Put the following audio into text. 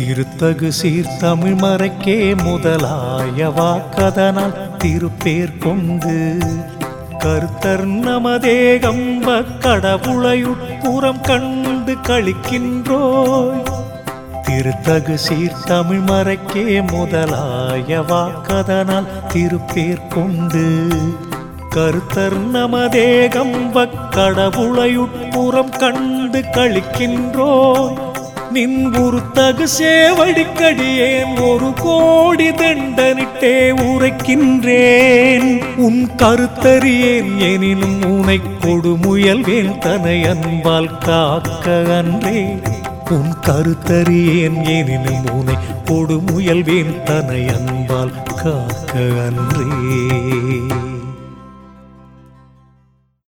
திருத்தகு சீர் தமிழ் மறைக்கே முதலாய வாக்கதனால் திருப்பேர் கொண்டு கருத்தர் நமதேகம்ப கடவுளையுட்புறம் கண்டு கழிக்கின்றோய் திருத்தகு சீர் தமிழ் மறைக்கே முதலாய வாக்கதனால் திருப்பேர் கொண்டு கருத்தர் நமதேகம்ப கடவுளையுட்புறம் கண்டு கழிக்கின்றோய் நின்புறுத்தகு சேவடிக்கடியேன் ஒரு கோடி தண்டனிட்டே உரைக்கின்றேன் உன் கருத்தறியேன் எனினும் உனை கொடுமுயல்வேன் தனை அன்பால் காக்க அன்றே உன் கருத்தறியேன் எனினும் உனை கொடுமுயல்வேன் தனை அன்பால் காக்க அன்றே